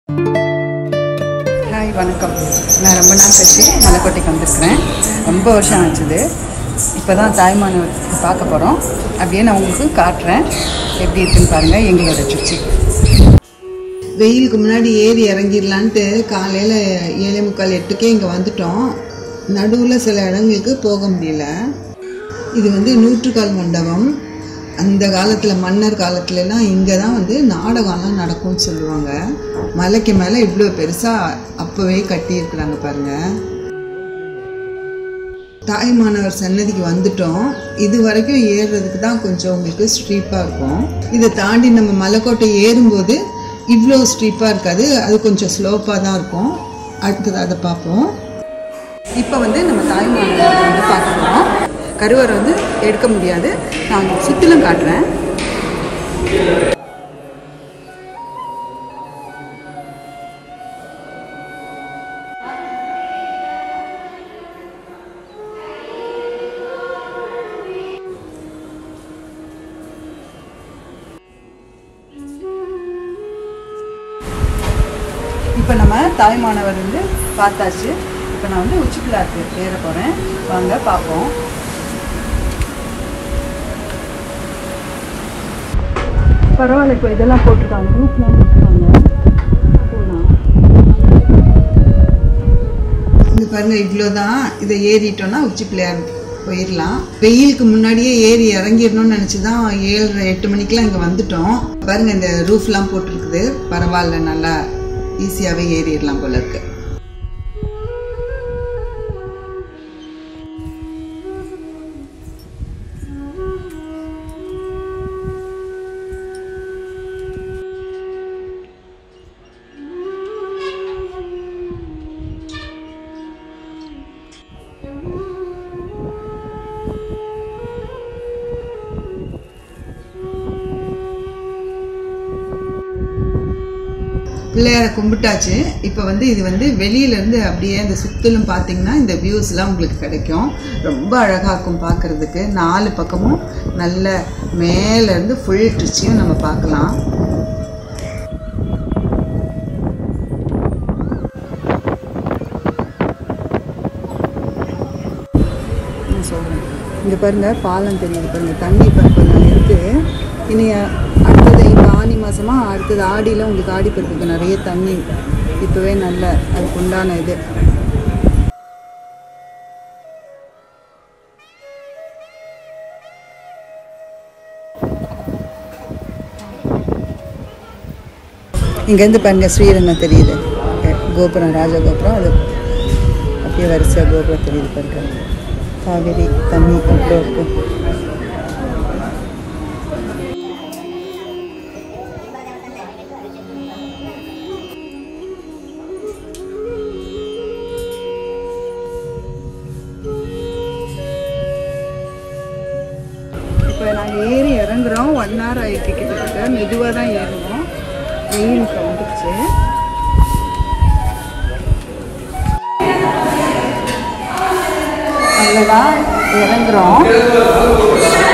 hi வணக்கம் நான் ரொம்ப நாள் கழிச்சு மலைக்கோட்டைக்கு வந்திருக்கிறேன் ரொம்ப வருஷம் ஆச்சுது இப்போ தான் தாய்மான பார்க்க போகிறோம் அப்படியே நான் உங்களுக்கு காட்டுறேன் எப்படி இருக்குன்னு பாருங்கள் எங்களோட சுச்சி வெயிலுக்கு முன்னாடி ஏறி இறங்கிடலான்ட்டு காலையில் ஏழே முக்கால் எட்டுக்கே இங்கே வந்துட்டோம் நடுவில் சில இடங்களுக்கு போக முடியல இது வந்து நூற்றுக்கால் மண்டபம் அந்த காலத்தில் மன்னர் காலத்துலலாம் இங்கே தான் வந்து நாடகம்லாம் நடக்கும்னு சொல்லுவாங்க மலைக்கு மேலே இவ்வளோ பெருசாக அப்போவே கட்டியிருக்கிறாங்க பாருங்கள் தாய்மானவர் சன்னதிக்கு வந்துட்டோம் இது வரைக்கும் ஏறுறதுக்கு தான் கொஞ்சம் உங்களுக்கு ஸ்ட்ரீப்பாக இருக்கும் இதை தாண்டி நம்ம மலைக்கோட்டை ஏறும்போது இவ்வளோ ஸ்ட்ரீப்பாக இருக்காது அது கொஞ்சம் ஸ்லோப்பாக தான் இருக்கும் அடுத்தது அதை பார்ப்போம் இப்போ வந்து நம்ம தாய்மானவர் வந்து பார்க்க போகிறோம் கருவறை வந்து எடுக்க முடியாது நான் உங்களுக்கு சுற்றிலும் காட்டுறேன் இப்போ நம்ம தாய்மானவர் வந்து பார்த்தாச்சு இப்போ நான் வந்து உச்சி பிள்ளாக்கு ஏற போகிறேன் வாங்க பார்ப்போம் பரவாயில்ல இப்போ இதெல்லாம் போட்டிருக்காங்க ரூப்லாம் போட்டிருக்காங்க போகலாம் இது பாருங்க இவ்வளோ தான் இதை ஏறிட்டோம்னா உச்சி பிள்ளையார் போயிடலாம் வெயிலுக்கு முன்னாடியே ஏறி இறங்கிடணும்னு நினச்சி தான் ஏழரை எட்டு மணிக்கெலாம் இங்கே வந்துட்டோம் பாருங்க இந்த ரூஃப்லாம் போட்டிருக்குது பரவாயில்ல நல்லா ஈஸியாகவே ஏறிடலாம் போல இருக்கு பிள்ளையாரை கும்பிட்டாச்சு இப்போ வந்து இது வந்து வெளியிலேருந்து அப்படியே அந்த சுற்றிலும் பார்த்தீங்கன்னா இந்த வியூஸ்லாம் உங்களுக்கு கிடைக்கும் ரொம்ப அழகாக இருக்கும் பார்க்குறதுக்கு நாலு பக்கமும் நல்ல மேலேருந்து ஃபுல் ட்ரிச்சியும் நம்ம பார்க்கலாம் நான் சொல்கிறேன் இங்கே பாருங்கள் பாலம் தெரியுது பாருங்கள் தண்ணி இப்போ கொஞ்சம் இருக்குது இனி அடுத்தது இப்போ ஆனி மாதமாக அடுத்தது ஆடியில் உங்களுக்கு ஆடி பெருக்குக்கு நிறைய தண்ணி இப்போவே நல்ல அதுக்கு உண்டான இது இங்கேருந்து பாருங்க ஸ்ரீரங்கம் தெரியுது அஹ் கோபுரம் ராஜகோபுரம் அது அப்படியே வரிசையாக கோபுரம் தெரியுது பாருங்க காவேரி தண்ணி அவ்வளோ இருக்கு இப்போ நாங்கள் ஏறி இறங்குறோம் ஒன் ஹவர் ஆயிருக்கு கிட்டத்தட்ட மெதுவாக தான் ஏறணும் வெயில் இப்போ வந்துருச்சு அவ்வளோதான் இறங்குறோம்